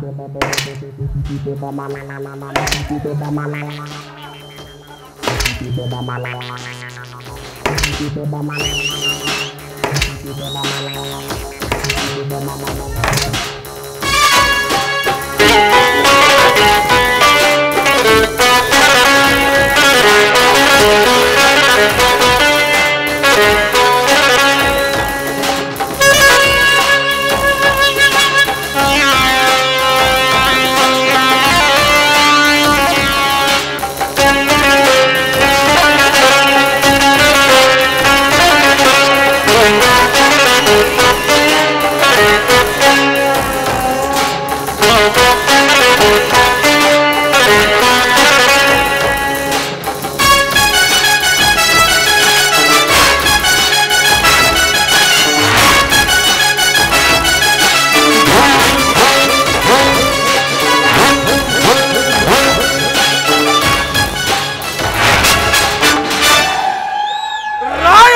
ರಾಯ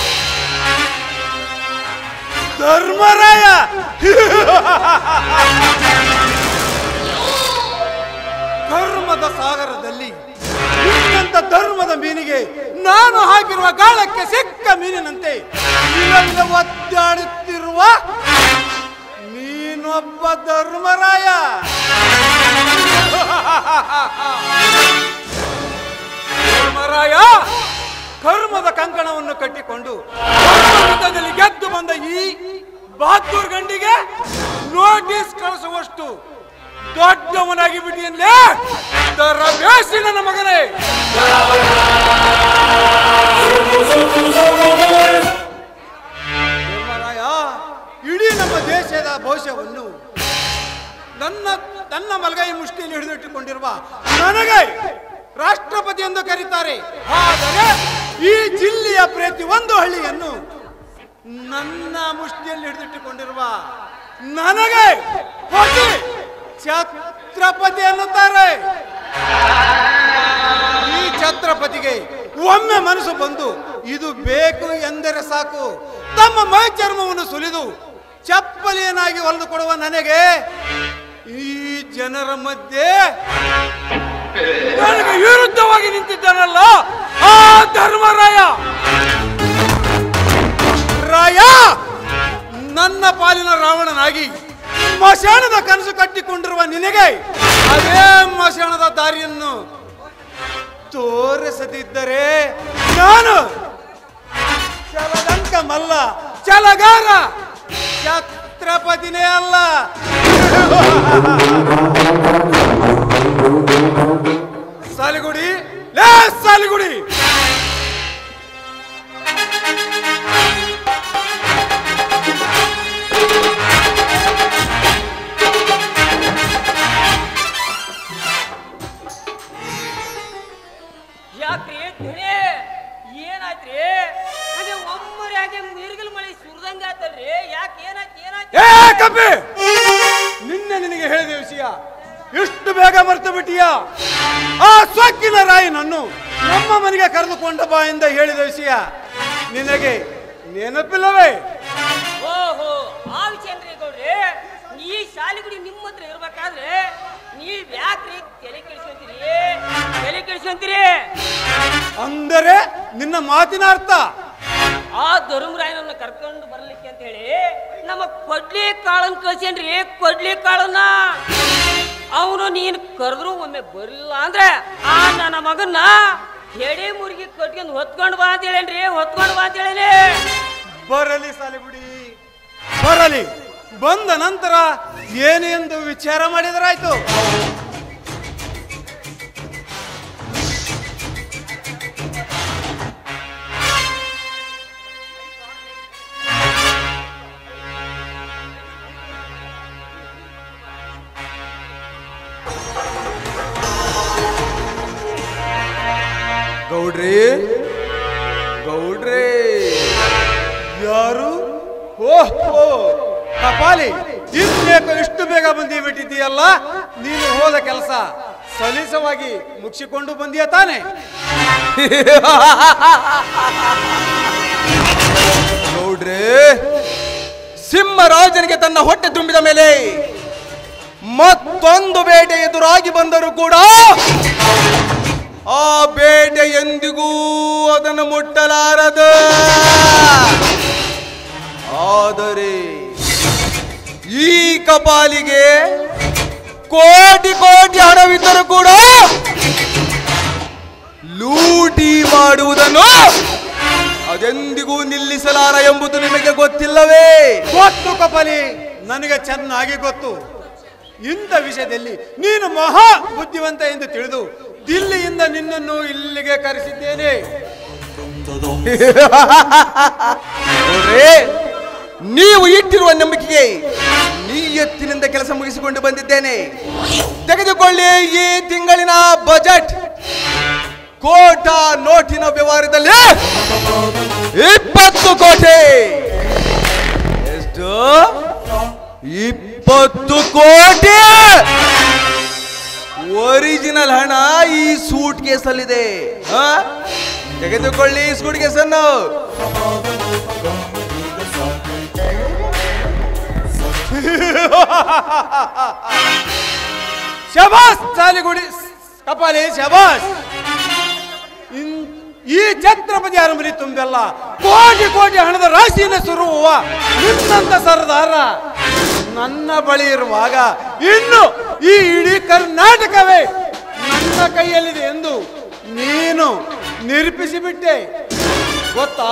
ಧರ್ಮರಾಯ ಧರ್ಮದ ಸಾಗರದಲ್ಲಿ ಇಂಥ ಧರ್ಮದ ಮೀನಿಗೆ ನಾನು ಹಾಕಿರುವ ಗಾಳಕ್ಕೆ ಸಿಕ್ಕ ಮೀನಿನಂತೆ ಇವೆಲ್ಲ ಒದ್ದಾಡುತ್ತಿರುವ ನೀನೊಬ್ಬ ಧರ್ಮರಾಯ ಧರ್ಮರಾಯ ಕರ್ಮದ ಕಂಕಣವನ್ನು ಕಟ್ಟಿಕೊಂಡು ಯುದ್ಧದಲ್ಲಿ ಗೆದ್ದು ಬಂದ ಈ ಬಹದ್ದೂರ್ ಗಂಡಿಗೆ ನೋಟಿಸ್ ಕಳಿಸುವಷ್ಟು ದೊಡ್ಡವನಾಗಿ ಬಿಟ್ಟಿಯಲ್ಲೇ ದರವೇಸಿ ನನ್ನ ಮಗನೇ ಧರ್ಮರಾಯ ಇಡೀ ನಮ್ಮ ದೇಶದ ಭವಿಷ್ಯವನ್ನು ನನ್ನ ನನ್ನ ಮಲಗೈ ಮುಷ್ಟಿಯಲ್ಲಿ ಹಿಡಿದಿಟ್ಟುಕೊಂಡಿರುವ ನನಗೆ ರಾಷ್ಟ್ರಪತಿ ಎಂದು ಕರೀತಾರೆ ಆದರೆ ಈ ಜಿಲ್ಲೆಯ ಪ್ರತಿ ಒಂದು ಹಳ್ಳಿಯನ್ನು ನನ್ನ ಮುಷ್ಟಿಯಲ್ಲಿ ಹಿಡಿದಿಟ್ಟುಕೊಂಡಿರುವ ನನಗೆ ಪತಿ ಛತ್ರಪತಿ ಎನ್ನುತ್ತಾರೆ ಈ ಛತ್ರಪತಿಗೆ ಒಮ್ಮೆ ಮನಸ್ಸು ಬಂದು ಇದು ಬೇಕು ಎಂದರೆ ಸಾಕು ತಮ್ಮ ಮೈ ಚರ್ಮವನ್ನು ಸುಲಿದು ಚಪ್ಪಲಿಯನಾಗಿ ಹೊಲಿದು ಕೊಡುವ ನನಗೆ ಈ ಜನರ ಮಧ್ಯೆ ನನಗೆ ವಿರುದ್ಧವಾಗಿ ನಿಂತಿದ್ದಾನಲ್ಲ ಆ ಧರ್ಮರಾಯ ರಾಯ ನನ್ನ ಪಾಲಿನ ರಾವಣನಾಗಿ ಮಶಾಣದ ಕನಸು ಕಟ್ಟಿಕೊಂಡಿರುವ ನಿನಗೆ ಅದೇ ಮಶಾಣದ ದಾರಿಯನ್ನು ತೋರಿಸದಿದ್ದರೆ ನಾನು ಚಲದಂಕ ಮಲ್ಲ ಚಲಗಾರ ಛತ್ರಪತಿನೇ ಅಲ್ಲ ಸಾಲಿಗುಡಿ ಲೇ ಸಾಲಿಗುಡಿ ಯಾಕ್ರಿ ತಿಳಿ ಏನಾಯ್ತ್ರಿ ಅದೇ ಒಮ್ಮರಿ ಹಾಗೆ ಮಿರ್ಗಲ್ ಮಳೆ ಸುರಿದಂಗ ಆತಲ್ರಿ ಯಾಕೆ ಏನಾಯ್ತು ಏನಾಯ್ತು ಏ ಕಪ್ಪಿ ನಿನ್ನೆ ನಿನಗೆ ಹೇಳಿದ ವಿಷಯ ಇಷ್ಟು ಬೇಗ ಮರೆತು ಬಿಟ್ಟಿಯ ಆ ಸೊಕ್ಕಿನ ರಾಯನನ್ನು ನಮ್ಮ ಮನೆಗೆ ಕರೆದುಕೊಂಡ ಬಾ ಎಂದು ಹೇಳಿದ ವಿಷಯ ನಿನಗೆ ನೆನಪಿಲ್ಲವೇ ಓಹೋ ಆ ವಿಷಯ ಏನ್ರಿ ಗೌಡ್ರಿ ಈ ಶಾಲೆಗುಡಿ ನಿಮ್ಮ ಹತ್ರ ಇರ್ಬೇಕಾದ್ರೆ ನೀವ್ ಯಾಕ್ರಿ ತಲೆ ಕೆಡಿಸ್ಕೊಂತೀರಿ ತಲೆ ಕೆಡಿಸ್ಕೊಂತೀರಿ ಅಂದರೆ ನಿನ್ನ ಮಾತಿನ ಅರ್ಥ ಆ ಧರ್ಮರಾಯನನ್ನ ಕರ್ಕೊಂಡು ಬರ್ಲಿಕ್ಕೆ ಅಂತ ಹೇಳಿ ನಮ್ಮ ಕೊಡ್ಲಿ ಕಾಳನ್ ಕಳ್ಸೇನ್ರಿ ಕೊಡ್ಲಿ ಕಾಳನ್ನ ಅವನು ನೀನು ಕರೆದ್ರು ಒಮ್ಮೆ ಬರಲಿಲ್ಲ ಅಂದ್ರೆ ಆ ನನ್ನ ಮಗನ್ನ ಎಡೆ ಮುರುಗಿ ಕಟ್ಕೊಂಡು ಹೊತ್ಕೊಂಡು ಬಾ ಅಂತ ಹೇಳೇನ್ರಿ ಹೊತ್ಕೊಂಡು ಬಾ ಅಂತ ಹೇಳೇನಿ ಬರಲಿ ಸಾಲಿಗುಡಿ ಬರಲಿ ಬಂದ ನಂತರ ಏನು ಎಂದು ವಿಚಾರ ಮಾಡಿದರಾಯ್ತು ಗೌಡ್ರಿ ಗೌಡ್ರಿ ಯಾರು ಓಹೋ ಕಪಾಲಿ ಇನ್ಬೇಕು ಇಷ್ಟು ಬೇಗ ಬಂದಿ ಬಿಟ್ಟಿದ್ದೀಯಲ್ಲ ನೀನು ಹೋದ ಕೆಲಸ ಸಲೀಸವಾಗಿ ಮುಗಿಸಿಕೊಂಡು ಬಂದಿಯ ತಾನೆ ನೋಡ್ರಿ ಸಿಂಹರಾಜನಿಗೆ ತನ್ನ ಹೊಟ್ಟೆ ತುಂಬಿದ ಮೇಲೆ ಮತ್ತೊಂದು ಬೇಟೆ ಎದುರಾಗಿ ಬಂದರೂ ಕೂಡ ಆ ಬೇಟೆ ಎಂದಿಗೂ ಅದನ್ನು ಮುಟ್ಟಲಾರದು ಆದರೆ ಈ ಕಪಾಲಿಗೆ ಕೋಟಿ ಕೋಟಿ ಹಣವಿದ್ದರೂ ಕೂಡ ಲೂಟಿ ಮಾಡುವುದನ್ನು ಅದೆಂದಿಗೂ ನಿಲ್ಲಿಸಲಾರ ಎಂಬುದು ನಿಮಗೆ ಗೊತ್ತಿಲ್ಲವೇ ಗೊತ್ತು ಕಪಲಿ ನನಗೆ ಚೆನ್ನಾಗಿ ಗೊತ್ತು ಇಂಥ ವಿಷಯದಲ್ಲಿ ನೀನು ಮಹಾ ಬುದ್ಧಿವಂತ ಎಂದು ತಿಳಿದು ದಿಲ್ಲಿಯಿಂದ ನಿನ್ನನ್ನು ಇಲ್ಲಿಗೆ ಕರೆಸಿದ್ದೇನೆ ನೋಡ್ರಿ, ನೀವು ಇಟ್ಟಿರುವ ನಂಬಿಕೆಗೆ ನಿಯತ್ತಿನಿಂದ ಕೆಲಸ ಮುಗಿಸಿಕೊಂಡು ಬಂದಿದ್ದೇನೆ ತೆಗೆದುಕೊಳ್ಳಿ ಈ ತಿಂಗಳಿನ ಬಜೆಟ್ ಕೋಟ ನೋಟಿನ ವ್ಯವಹಾರದಲ್ಲಿ ಇಪ್ಪತ್ತು ಕೋಟಿ ಎಷ್ಟು ಇಪ್ಪತ್ತು ಕೋಟಿ ಒರಿಜಿನಲ್ ಹಣ ಈ ಸೂಟ್ ಕೇಸಲ್ಲಿದೆ ಆ? ತೆಗೆದುಕೊಳ್ಳಿ ಈ ಸೂಟ್ ಕೇಸನ್ನು ಶಬಾಸ್ ಸಾಲಿಗುಡಿ ಕಪಾಲಿ ಶಬಾಸ್ ಇನ್- ಈ ಛತ್ರಪತಿ ಅರಮನೆ ತುಂಬೆಲ್ಲ ಕೋಟಿ ಕೋಟಿ ಹಣದ ರಾಶಿಯನ್ನು ಸುರುವುವ ನಿನ್ನಂತ ಸರ್ದಾರ ನನ್ನ ಬಳಿ ಇರುವಾಗ ಇನ್ನು ಈ ಇಡೀ ಕರ್ನಾಟಕವೇ ನನ್ನ ಕೈಯಲ್ಲಿದೆ ಎಂದು ನೀನು ನಿರೂಪಿಸಿಬಿಟ್ಟೆ ಗೊತ್ತಾ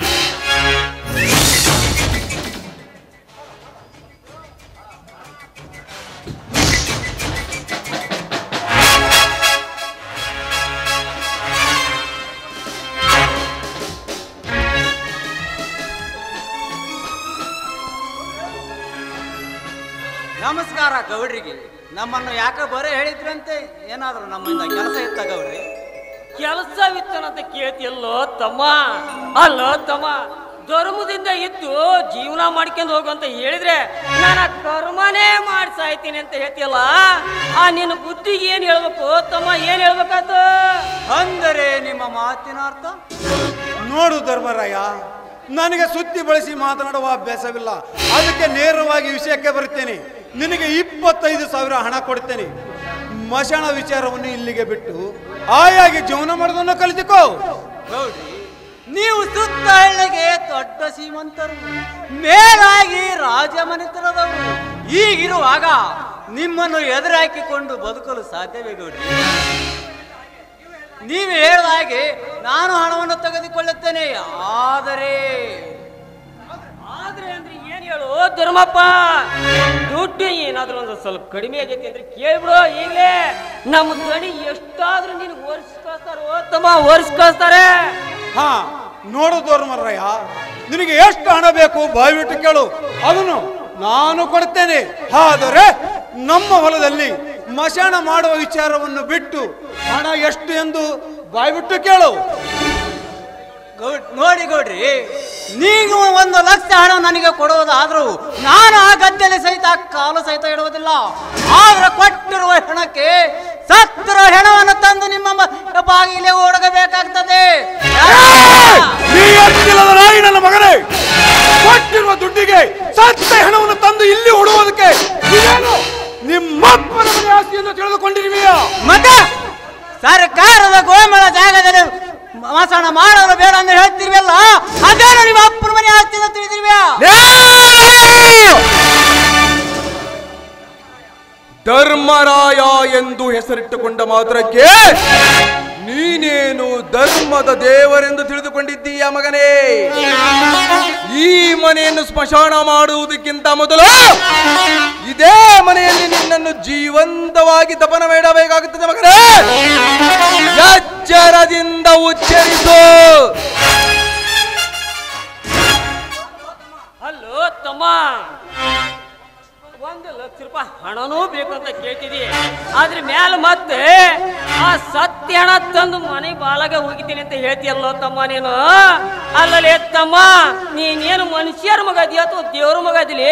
ನಮಸ್ಕಾರ ಗೌಡ್ರಿಗೆ ನಮ್ಮನ್ನು ಯಾಕ ಬರೇ ಹೇಳಿದ್ರಂತೆ ಏನಾದ್ರು ನಮ್ಮಿಂದ ಕೆಲಸ ಇತ್ತ ಗೌಡ್ರಿ ಕೆಲಸವಿತ್ತನಂತ ಕೇಳ್ತಿಯಲ್ಲೋ ತಮ್ಮ ಅಲ್ಲೋ ತಮ್ಮ ಧರ್ಮದಿಂದ ಇದ್ದು ಜೀವನ ಮಾಡ್ಕೊಂಡು ಹೋಗು ಅಂತ ಹೇಳಿದ್ರೆ ನಾನು ಆ ಕರ್ಮನೇ ಮಾಡಿ ಸಾಯ್ತೀನಿ ಅಂತ ಹೇಳ್ತಿಯಲ್ಲ ಆ ನಿನ್ನ ಬುದ್ಧಿಗೆ ಏನ್ ಹೇಳ್ಬೇಕು ತಮ್ಮ ಏನ್ ಹೇಳ್ಬೇಕಾತು ಅಂದರೆ ನಿಮ್ಮ ಮಾತಿನ ಅರ್ಥ ನೋಡು ಧರ್ಮರಾಯ ನನಗೆ ಸುತ್ತಿ ಬಳಸಿ ಮಾತನಾಡುವ ಅಭ್ಯಾಸವಿಲ್ಲ ಅದಕ್ಕೆ ನೇರವಾಗಿ ವಿಷಯಕ್ಕೆ ಬರುತ್ತೇನೆ ನಿನಗೆ ಇಪ್ಪತ್ತೈದು ಸಾವಿರ ಹಣ ಕೊಡ್ತೇನೆ ಮಶಾಣ ವಿಚಾರವನ್ನು ಇಲ್ಲಿಗೆ ಬಿಟ್ಟು ಆಯಾಗಿ ಜೀವನ ಮಾಡೋದನ್ನು ಕಲಿತುಕೋ ಗೌಡ್ರಿ ನೀವು ಸುತ್ತ ಹಳ್ಳಿಗೆ ದೊಡ್ಡ ಶ್ರೀಮಂತರು ಮೇಲಾಗಿ ರಾಜಮನೆತನದವರು ಈಗಿರುವಾಗ ನಿಮ್ಮನ್ನು ಎದುರಾಕಿಕೊಂಡು ಬದುಕಲು ಸಾಧ್ಯವೇ ಗೌಡ್ರಿ ನೀವು ಹೇಳಿದ ಹಾಗೆ ನಾನು ಹಣವನ್ನು ತೆಗೆದುಕೊಳ್ಳುತ್ತೇನೆ ಆದರೆ ಆದ್ರೆ ಅಂದ್ರೆ ಏನ್ ಹೇಳು ಧರ್ಮಪ್ಪ ದುಡ್ಡು ಏನಾದ್ರೂ ಒಂದು ಸ್ವಲ್ಪ ಕಡಿಮೆ ಆಗೈತಿ ಅಂದ್ರೆ ಕೇಳ್ಬಿಡು ಈಗಲೇ ನಮ್ಮ ಗಣಿ ಎಷ್ಟಾದ್ರೂ ನೀನು ಓರ್ಸ್ ಕಳಿಸ್ತಾರೋ ತಮ್ಮ ಓರ್ಸ್ ಕಳಿಸ್ತಾರೆ ಹಾ ನೋಡು ಧರ್ಮರಾಯ ನಿನಗೆ ಎಷ್ಟು ಹಣ ಬೇಕು ಬಾಯ್ಬಿಟ್ಟು ಕೇಳು ಅದನ್ನು ನಾನು ಕೊಡ್ತೇನೆ ಆದರೆ ನಮ್ಮ ಹೊಲದಲ್ಲಿ ಮಶಾಣ ಮಾಡುವ ವಿಚಾರವನ್ನು ಬಿಟ್ಟು ಹಣ ಎಷ್ಟು ಎಂದು ಬಾಯ್ಬಿಟ್ಟು ಕೇಳು ಗೌಡ್ ನೋಡಿ ಗೌಡ್ರಿ ನೀವು ಒಂದು ಲಕ್ಷ ಹಣ ನನಗೆ ಕೊಡುವುದಾದ್ರೂ ನಾನು ಆ ಗದ್ದೆಯಲ್ಲಿ ಸಹಿತ ಕಾಲು ಸಹಿತ ಇಡುವುದಿಲ್ಲ ಆದ್ರೆ ಕೊಟ್ಟಿರುವ ಹಣಕ್ಕೆ ಸತ್ತರ ಹೆಣವನ್ನು ತಂದು ನಿಮ್ಮ ಮ- ಬಾಗಿಲೇ ಓಡಗಬೇಕಾಗ್ತದೆ ನೀ ಎತ್ತಿಲ್ಲದ ನಾಯಿ ನನ್ನ ಮಗನೇ ಕೊಟ್ಟಿರುವ ದುಡ್ಡಿಗೆ ಸತ್ತ ಹಣವನ್ನು ತಂದು ಇಲ್ಲಿ ಉಡುವುದಕ್ಕೆ ಇದೇನು ನಿಮ್ಮಪ್ಪನ ಮನೆ ಆಸ್ತಿ ಎಂದು ತಿಳಿದುಕೊಂಡಿರುವೆಯಾ ಮತ್ತೆ ಸರ್ಕಾರದ ಗೋಮಳ ಜಾಗದಲ್ಲಿ ಮಸಣ ಮಾಡಲು ಬೇಡ ಅಂತ ಹೇಳ್ತಿರ್ವಲ್ಲ ಅದೇನು ನಿಮ್ಮ ಅಪ್ಪನ ಮನೆ ಆಸ್ತಿ ಅಂತ ತಿಳಿದಿರ್ವ್ಯಾ ಧರ್ಮರಾಯ ಎಂದು ಹೆಸರಿಟ್ಟುಕೊಂಡ ಮಾತ್ರಕ್ಕೆ ನೀನೇನು ಧರ್ಮದ ದೇವರೆಂದು ತಿಳಿದುಕೊಂಡಿದ್ದೀಯ ಮಗನೇ ಈ ಮನೆಯನ್ನು ಸ್ಮಶಾನ ಮಾಡುವುದಕ್ಕಿಂತ ಮೊದಲು ಇದೇ ಮನೆಯಲ್ಲಿ ನಿನ್ನನ್ನು ಜೀವಂತವಾಗಿ ದಪನ ಮಾಡಬೇಕಾಗುತ್ತದೆ ಮಗನೇ ಎಚ್ಚರದಿಂದ ಉಚ್ಚರಿಸು ಅಲ್ಲೋ ತಮ್ಮ ಒಂದು ಲಕ್ಷ ರೂಪಾಯಿ ಹಣನೂ ಬೇಕಂತ ಕೇಳ್ತಿದಿ ಅದ್ರ ಮ್ಯಾಲ ಮತ್ತೆ ಆ ಸತ್ಯ ಹಣ ತಂದು ಮನೆ ಬಾಲಾಗ ಹೋಗಿದ್ದೀನಿ ಅಂತ ಹೇಳ್ತೀಯಲ್ಲೋ ತಮ್ಮ ನೀನು ಅಲ್ಲಲೇ ತಮ್ಮ ನೀನೇನು ಮನುಷ್ಯರ ಮಗ ಅದಿಯ ಅಥವಾ ದೇವ್ರ ಮಗ ಅದಿಲಿ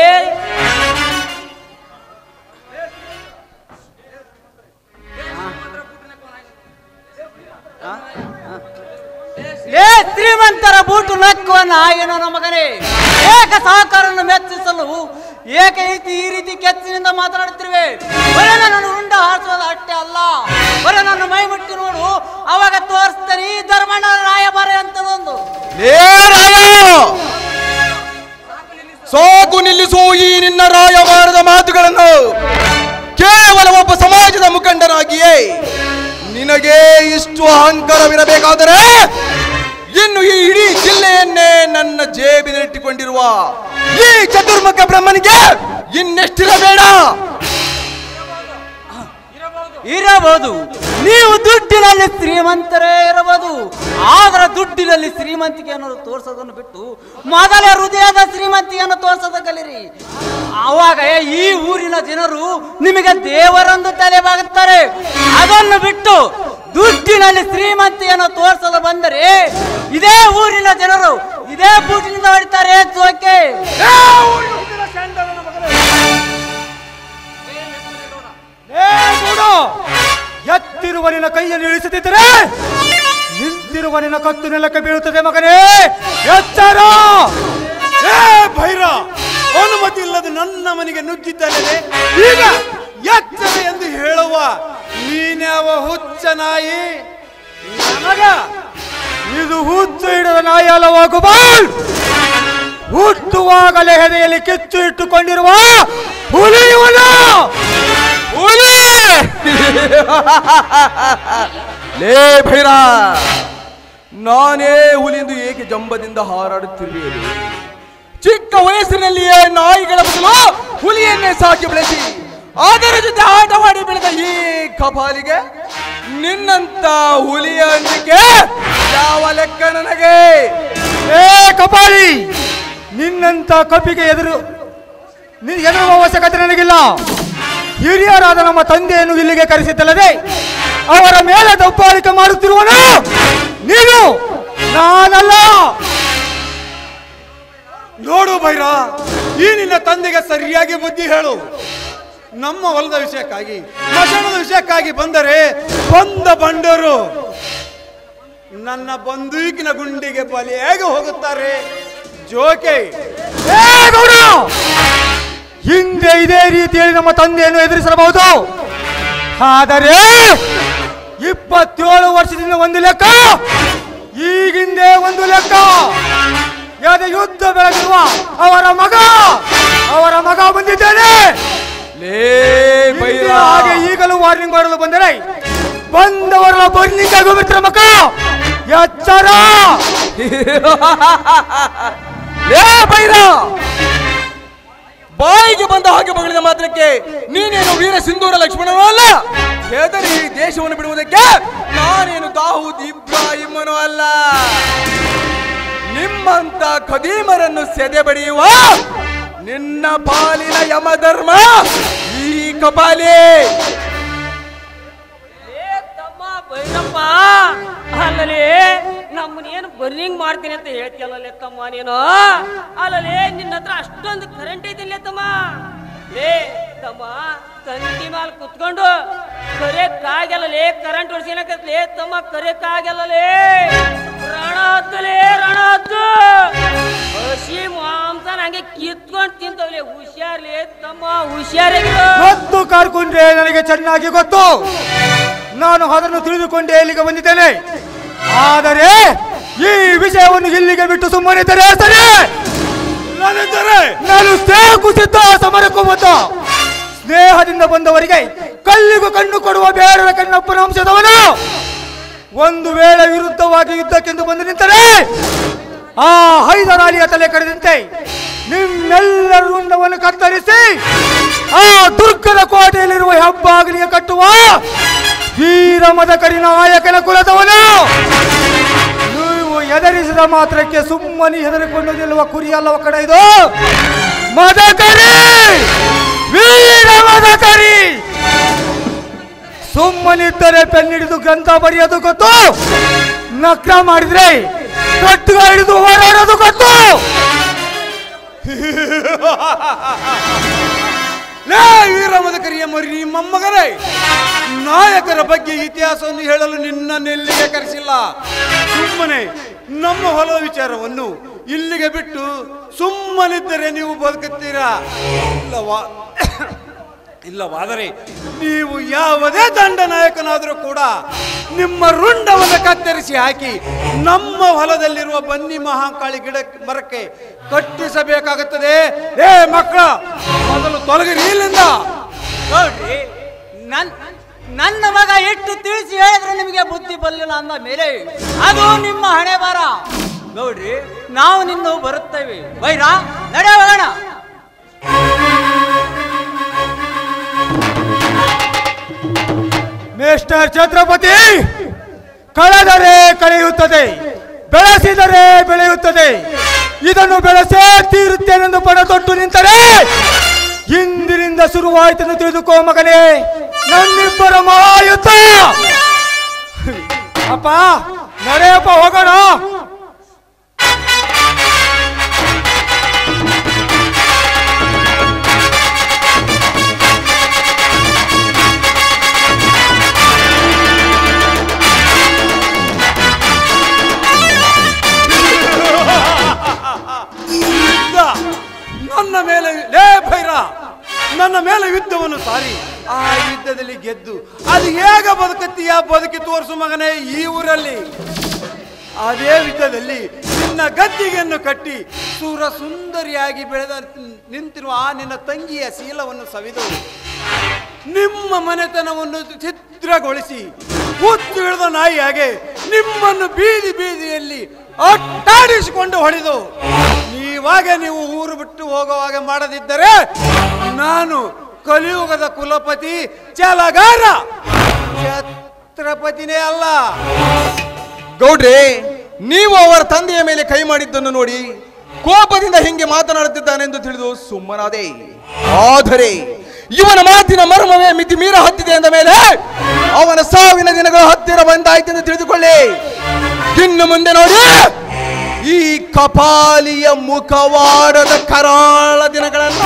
ಲೇ ಶ್ರೀಮಂತರ ಬೂಟು ನಕ್ಕುವ ನಾಯಿನ ಮಗನೇ ಏಕ ಸಹಕಾರನ್ನು ಮೆಚ್ಚಿಸಲು ಏಕೆ ಈ ರೀತಿ- ಈ ರೀತಿ ಕೆಚ್ಚಿನಿಂದ ಮಾತನಾಡುತ್ತಿರುವೆ ಬರೀ ನನ್ನ ಉಂಡ ಹಾರಿಸೋದು ಅಷ್ಟೇ ಅಲ್ಲ ಬರೀ ನನ್ನ ಮೈ ಮುಟ್ಟಿ ನೋಡು ಅವಾಗ ತೋರಿಸ್ತೇನೆ ಈ ಧರ್ಮಣ್ಣ ರಾಯಭಾರ ಅಂತದೊಂದು ಲೇ ರಾಯ ಸಾಕು ನಿಲ್ಲಿಸು ಈ ನಿನ್ನ ರಾಯಭಾರದ ಮಾತುಗಳನ್ನು ಕೇವಲ ಒಬ್ಬ ಸಮಾಜದ ಮುಖಂಡನಾಗಿಯೇ ನಿನಗೆ ಇಷ್ಟು ಅಹಂಕಾರವಿರಬೇಕಾದರೆ ಇನ್ನು ಈ ಇಡೀ ಜಿಲ್ಲೆಯನ್ನೇ ನನ್ನ ಜೇಬಿನಲ್ಲಿಟ್ಟುಕೊಂಡಿರುವ ಈ ಚತುರ್ಮುಖ ಬ್ರಹ್ಮನಿಗೆ ಇನ್ನೆಷ್ಟಿರಬೇಡ ಇರಬಹುದು ನೀವು ದುಡ್ಡಿನಲ್ಲಿ ಶ್ರೀಮಂತರೇ ಇರಬಹುದು ಆದ್ರೆ ದುಡ್ಡಿನಲ್ಲಿ ಶ್ರೀಮಂತಿಕೆಯನ್ನು ತೋರಿಸೋದನ್ನು ಬಿಟ್ಟು ಮೊದಲ ಹೃದಯದ ಶ್ರೀಮಂತಿಯನ್ನು ತೋರಿಸೋದ ಕಲಿರಿ ಆವಾಗ ಈ ಊರಿನ ಜನರು ನಿಮಗೆ ದೇವರೊಂದು ತಲೆ ಬಾಗುತ್ತಾರೆ ಅದನ್ನು ಬಿಟ್ಟು ದುಡ್ಡಿನಲ್ಲಿ ಶ್ರೀಮಂತಿಯನ್ನು ತೋರಿಸಲು ಬಂದರೆ ಇದೇ ಊರಿನ ಜನರು ಇದೇ ಬೂಟಿನಿಂದ ಹೊಡಿತಾರೆ ಜೋಕೆ ಏ ನೋಡು ಎತ್ತಿರುವ ನಿನ್ನ ಕೈಯನ್ನು ಇಳಿಸುತ್ತಿದ್ದರೆ ನಿಂತಿರುವ ನಿನ್ನ ಕತ್ತು ನೆಲಕ್ಕೆ ಬೀಳುತ್ತದೆ ಮಗನೇ ಎಚ್ಚರ ಏ ಭೈರ ಅನುಮತಿ ಇಲ್ಲದೆ ನನ್ನ ಮನೆಗೆ ನುಗ್ಗಿದ್ದಲ್ಲದೆ ಈಗ ಎಚ್ಚರ ಎಂದು ಹೇಳುವ ನೀನ್ಯಾವ ಹುಚ್ಚ ನಾಯಿ ನಮಗ ಇದು ಹುಚ್ಚು ಹಿಡಿದ ನಾಯಿ ಅಲ್ಲವಾ ಗುಬಾಲ್ ಹುಟ್ಟುವಾಗಲೇ ಹೆದೆಯಲ್ಲಿ ಕಿಚ್ಚು ಇಟ್ಟುಕೊಂಡಿರುವ ಹುಲಿ ಇವನು ಹುಲಿ ಲೇ ಭೈರ ನಾನೇ ಹುಲಿಂದು ಏಕೆ ಜಂಬದಿಂದ ಹಾರಾಡುತ್ತಿರುವೆ ಚಿಕ್ಕ ವಯಸ್ಸಿನಲ್ಲಿಯೇ ನಾಯಿಗಳ ಬದಲು ಹುಲಿಯನ್ನೇ ಸಾಕಿ ಬೆಳೆಸಿ ಅದರ ಜೊತೆ ಆಟವಾಡಿ ಬೆಳೆದ ಈ ಕಪಾಲಿಗೆ ನಿನ್ನಂತ ಹುಲಿಯ ಅಂಜಿಕೆ ಯಾವ ಲೆಕ್ಕ ನನಗೆ ಏ ಕಪಾಲಿ ನಿನ್ನಂತ ಕಪಿಗೆ ಎದುರು ನಿ- ಎದುರುವ ಅವಶ್ಯಕತೆ ನನಗಿಲ್ಲ ಹಿರಿಯರಾದ ನಮ್ಮ ತಂದೆಯನ್ನು ಇಲ್ಲಿಗೆ ಕರೆಸಿದ್ದಲ್ಲದೆ ಅವರ ಮೇಲೆ ದಬ್ಬಾಳಿಕೆ ಮಾಡುತ್ತಿರುವನು ನೀನು ನಾನಲ್ಲ ನೋಡು ಭೈರ ಈ ನಿನ್ನ ತಂದೆಗೆ ಸರಿಯಾಗಿ ಬುದ್ಧಿ ಹೇಳು ನಮ್ಮ ಹೊಲದ ವಿಷಯಕ್ಕಾಗಿ ಮಶಾನದ ವಿಷಯಕ್ಕಾಗಿ ಬಂದರೆ ಬಂದ ಬಂಡರು ನನ್ನ ಬಂದೂಕಿನ ಗುಂಡಿಗೆ ಬಲಿಯಾಗಿ ಹೋಗುತ್ತಾರೆ ಜೋಕೆ ಏ ಗೌಡ! ಹಿಂದೆ ಇದೇ ರೀತಿಯಲ್ಲಿ ನಮ್ಮ ತಂದೆಯನ್ನು ಎದುರಿಸಬಹುದು ಆದರೆ ಇಪ್ಪತ್ತೇಳು ವರ್ಷದಿಂದ ಒಂದು ಲೆಕ್ಕ ಈಗಿಂದೇ ಒಂದು ಲೆಕ್ಕ ಯಾವ್ದು ಯುದ್ಧ ಬೆಳೆದಿರುವ ಅವರ ಮಗ ಅವರ ಮಗ ಬಂದಿದ್ದಾನೆ ಲೇ ಭೈರ ಹಿಂದೆ ಹಾಗೆ ಈಗಲೂ ವಾರ್ನಿಂಗ್ ಮಾಡಲು ಬಂದರೆ ಬಂದವರ ಬರ್ನಿಂಗ್ ಆಗೋಗ್ಬಿಟ್ರ ಮಕ್ಕ ಎಚ್ಚರ ಲೇ ಭೈರ ಬಾಯಿಗೆ ಬಂದ ಹಾಗೆ ಮಗಳಿದ ಮಾತ್ರಕ್ಕೆ ನೀನೇನು ವೀರ ಸಿಂಧೂರ ಲಕ್ಷ್ಮಣನೂ ಅಲ್ಲ ಹೆದರಿ ಈ ದೇಶವನ್ನು ಬಿಡುವುದಕ್ಕೆ ನಾನೇನು ದಾವೂದ್ ಇಬ್ರಾಹಿಮನೂ ಅಲ್ಲ ನಿಮ್ಮಂತ ಖದೀಮರನ್ನು ಸೆದೆ ಬಡಿಯುವ ನಿನ್ನ ಪಾಲಿನ ಯಮಧರ್ಮ ಈ ಕಪಾಲಿ ಏ ತಮ್ಮ ಭೈರಪ್ಪ ಅಲ್ಲಲೇ ನಮ್ಮನೇನು ಬರ್ನಿಂಗ್ ಮಾಡ್ತೀನಿ ಅಂತ ಹೇಳ್ತಿಯಲ್ಲ ತಮ್ಮ ನೀನು ಅಲ್ಲಲೇ ನಿನ್ನ ಹತ್ರ ಅಷ್ಟೊಂದು ಕರೆಂಟ್ ಐತಿಲ್ಲ ತಮ್ಮ ಲೇ ತಮ್ಮ ತಂತಿ ಮೇಲೆ ಕುತ್ಕೊಂಡು ಕರೆಯಕ್ಕಾಗಲ್ಲಲೇ ಕರೆಂಟ್ ಹೊಡ್ಸಿನಕತ್ಲೇ ತಮ್ಮ ಕರೆಯಕ್ಕಾಗಲ್ಲಲೇ ರಣ ಹತ್ತಲೇ ರಣ ಹತ್ತು ಹಸಿ ಮಾಂಸ ನಂಗೆ ಕಿತ್ಕೊಂಡು ತಿಂತವ್ಲೆ ಹುಷಾರ್ಲೇ ತಮ್ಮ ಹುಷಾರಾಗಿರೋ ಗೊತ್ತು ಕಾರ್ಕೊಂಡ್ರೆ ನನಗೆ ಚೆನ್ನಾಗಿ ಗೊತ್ತು ನಾನು ಅದನ್ನು ತಿಳಿದುಕೊಂಡೇ ಇಲ್ಲಿಗೆ ಬಂದಿದ್ದೇನೆ ಆದರೆ ಈ ವಿಷಯವನ್ನು ಇಲ್ಲಿಗೆ ಬಿಟ್ಟು ಸುಮ್ಮನಿದ್ದರೆ ಸರಿ ನಾನು ಸ್ನೇಹಕ್ಕೂ ಸಿದ್ಧ ಸಮರಕ್ಕೂ ಬದ್ಧ ಸ್ನೇಹದಿಂದ ಬಂದವರಿಗೆ ಕಲ್ಲಿಗೂ ಕಣ್ಣು ಕೊಡುವ ಬೇಡರ ಕಣ್ಣಪ್ಪನ ಅಂಶದವನು ಒಂದು ವೇಳೆ ವಿರುದ್ಧವಾಗಿ ಯುದ್ಧಕ್ಕೆಂದು ಬಂದು ನಿಂತರೆ ಆ ಹೈದರಾಲಿಯ ತಲೆ ಕಡಿದಂತೆ ನಿಮ್ಮೆಲ್ಲರ ರುಂಡವನ್ನು ಕತ್ತರಿಸಿ ಆ ದುರ್ಗದ ಕೋಟೆಯಲ್ಲಿರುವ ಹೆಬ್ಬಾಗಿಲಿಗೆ ಕಟ್ಟುವ ವೀರ ಮದಕರಿ ನಾಯಕನ ಕುಲದವನು ನೀವು ಎದರಿಸಿದ ಮಾತ್ರಕ್ಕೆ ಸುಮ್ಮನೆ ಹೆದರಿಕೊಂಡು ನಿಲ್ಲುವ ಕುರಿ ಅಲ್ಲವ ಕಡೆ ಇದು ಮದಕರಿ ವೀರ ಮದಕರಿ ಸುಮ್ಮನಿದ್ದರೆ ಪೆನ್ನಿಡಿದು ಗ್ರಂಥ ಬರೆಯೋದು ಗೊತ್ತು ನಕ್ರ ಮಾಡಿದ್ರೆ ಕಟ್ಟುಗ ಹಿಡಿದು ಹೋರಾಡೋದು ಗೊತ್ತು ಲೇ ವೀರ ಮದಕರಿಯ ಮರಿ ಮೊಮ್ಮಗರೇ ನಾಯಕರ ಬಗ್ಗೆ ಇತಿಹಾಸವನ್ನು ಹೇಳಲು ನಿನ್ನ ನೆಲ್ಲಿಗೆ ಕರೆಸಿಲ್ಲ ಸುಮ್ಮನೆ ನಮ್ಮ ಹೊಲದ ವಿಚಾರವನ್ನು ಇಲ್ಲಿಗೆ ಬಿಟ್ಟು ಸುಮ್ಮನಿದ್ದರೆ ನೀವು ಬದುಕುತ್ತೀರಾ ಇಲ್ಲವಾ ಇಲ್ಲವಾದರೆ ನೀವು ಯಾವುದೇ ದಂಡನಾಯಕನಾದರೂ ಕೂಡ ನಿಮ್ಮ ರುಂಡವನ್ನು ಕತ್ತರಿಸಿ ಹಾಕಿ ನಮ್ಮ ಹೊಲದಲ್ಲಿರುವ ಬನ್ನಿ ಮಹಾಕಾಳಿ ಗಿಡ ಮರಕ್ಕೆ ಕಟ್ಟಿಸಬೇಕಾಗುತ್ತದೆ ಏ ಮಕ್ಕಳ ಮೊದಲು ತೊಲಗಿರಿ ಇಲ್ಲಿಂದ ನೋಡ್ರಿ ನನ್ ನನ್ನ ಮಗ ಎಷ್ಟು ತಿಳಿಸಿ ಹೇಳಿದ್ರೆ ನಿಮಗೆ ಬುದ್ಧಿ ಬರಲಿಲ್ಲ ಅಂದ ಮೇಲೆ ಅದು ನಿಮ್ಮ ಹಣೆ ಬರ ನೋಡ್ರಿ ನಾವು ನಿನ್ನ ಬರುತ್ತೇವೆ ಬೈರಾ ನಡೆ ಹೋಗೋಣ ಮಿಸ್ಟರ್ ಛತ್ರಪತಿ ಕಳೆದರೆ ಕಳೆಯುತ್ತದೆ ಬೆಳೆಸಿದರೆ ಬೆಳೆಯುತ್ತದೆ ಇದನ್ನು ಬೆಳೆಸೇ ತೀರುತ್ತೇನೆಂದು ಪಣ ತೊಟ್ಟು ನಿಂತರೆ ಇಂದಿನಿಂದ ಶುರುವಾಯಿತೆಂದು ತಿಳಿದುಕೋ ಮಗನೇ ನನ್ನಿಬ್ಬರ ಮಾಯುತ ಅಪ್ಪ ನಡೆಯಪ್ಪ ಹೋಗೋಣ ಯುದ್ಧ ನನ್ನ ಮೇಲೆ ಲೇ ಭೈರ ನನ್ನ ಮೇಲೆ ಯುದ್ಧವನ್ನು ಸಾರಿ ಆ ಯುದ್ಧದಲ್ಲಿ ಗೆದ್ದು ಅದು ಹೇಗ ಬದುಕುತ್ತೀಯ ಬದುಕಿ ತೋರಿಸು ಮಗನೇ ಈ ಊರಲ್ಲಿ ಅದೇ ಯುದ್ಧದಲ್ಲಿ ನಿನ್ನ ಗದ್ದಿಗೆಯನ್ನು ಕಟ್ಟಿ ಸೂರ ಸುಂದರಿಯಾಗಿ ಬೆಳೆದ ನಿಂತಿರುವ ಆ ನಿನ್ನ ತಂಗಿಯ ಶೀಲವನ್ನು ಸವಿದು ನಿಮ್ಮ ಮನೆತನವನ್ನು ಛಿದ್ರಗೊಳಿಸಿ ಹುತ್ತು ಹಿಡಿದ ನಾಯಿಯಾಗೆ ನಿಮ್ಮನ್ನು ಬೀದಿ ಬೀದಿಯಲ್ಲಿ ಅಟ್ಟಾಡಿಸಿಕೊಂಡು ಹೊಡೆದು ನೀವಾಗೆ ನೀವು ಊರು ಬಿಟ್ಟು ಹೋಗುವಾಗ ಮಾಡದಿದ್ದರೆ ನಾನು ಕಲಿಯುಗದ ಕುಲಪತಿ ಛಲಗಾರ ಛತ್ರಪತಿನೇ ಅಲ್ಲ ಗೌಡ್ರೆ ನೀವು ಅವರ ತಂದೆಯ ಮೇಲೆ ಕೈ ಮಾಡಿದ್ದನ್ನು ನೋಡಿ ಕೋಪದಿಂದ ಹಿಂಗೆ ಮಾತನಾಡುತ್ತಿದ್ದಾನೆಂದು ತಿಳಿದು ಸುಮ್ಮನಾದೆ ಆದರೆ ಇವನ ಮಾತಿನ ಮರ್ಮವೇ ಮಿತಿ ಮೀರ ಹತ್ತಿದೆ ಎಂದ ಮೇಲೆ ಅವನ ಸಾವಿನ ದಿನಗಳು ಹತ್ತಿರ ಬಂದಾಯ್ತೆಂದು ತಿಳಿದುಕೊಳ್ಳಿ ಇನ್ನು ಮುಂದೆ ನೋಡಿ ಈ ಕಪಾಲಿಯ ಮುಖವಾಡದ ಕರಾಳ ದಿನಗಳನ್ನ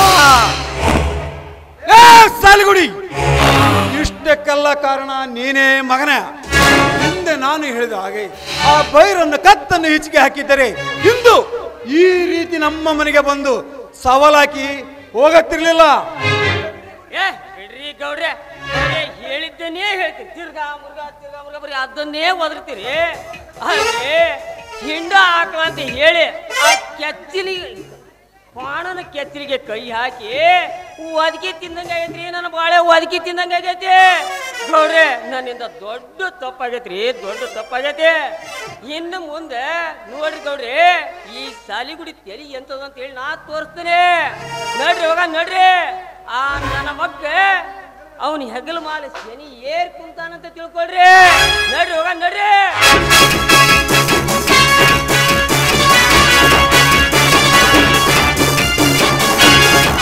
ಏ ಸಾಲಿಗುಡಿ ಇಷ್ಟಕ್ಕೆಲ್ಲ ಕಾರಣ ನೀನೇ ಮಗನ ಹಿಂದೆ ನಾನು ಹೇಳಿದ ಹಾಗೆ ಆ ಬೈರನ್ನು ಕತ್ತನ್ನು ಹಿಚ್ಚಿಗೆ ಹಾಕಿದ್ದರೆ ಇಂದು ಈ ರೀತಿ ನಮ್ಮ ಮನೆಗೆ ಬಂದು ಸವಾಲಾಕಿ ಹೋಗತ್ತಿರ್ಲಿಲ್ಲ ಏ ಬಿಡ್ರಿ ಗೌಡ್ರೆ ಬರೀ ಹೇಳಿದ್ದನ್ನೇ ಹೇಳ್ತೀರಿ ತಿರ್ಗಾ ಮುರ್ಗ ತಿರ್ಗಾ ಮುರ್ಗ ಬರೀ ಅದನ್ನೇ ಒದರ್ತೀರಿ ಅಲ್ರಿ ಹಿಂಡ ಹಾಕಲ ಅಂತ ಹೇಳಿ ಆ ಕೆಚ್ಚಲಿ ಪಾಣನ ಕೆಚ್ಚಲಿಗೆ ಕೈ ಹಾಕಿ ಒದಕಿ ತಿಂದಂಗ ಆಗೈತ್ರಿ ನನ್ನ ಬಾಳೆ ಒದಕಿ ತಿಂದಂಗ ಆಗೈತಿ ಗೌಡ್ರೆ ನನ್ನಿಂದ ದೊಡ್ಡ ತಪ್ಪಾಗೈತ್ರಿ ದೊಡ್ಡ ತಪ್ಪಾಗೈತಿ ಇನ್ನು ಮುಂದೆ ನೋಡ್ರಿ ಗೌಡ್ರಿ ಈ ಸಾಲಿಗುಡಿ ತೆಲಿ ಎಂತದ ಅಂತ ಹೇಳಿ ನಾ ತೋರಿಸ್ತೇನೆ ನಡ್ರಿ ಹೋಗ ನಡ್ರಿ ಆ ನನ್ನ ಮಕ್ಕ ಅವನ ಹೆಗಲು ಮಾಲೆ ಶನಿ ಏರ್ ಕುಂತಾನಂತ ತಿಳ್ಕೊಳ್ರಿ ನಡ್ರಿ ಹೋಗ ನಡ್ರಿ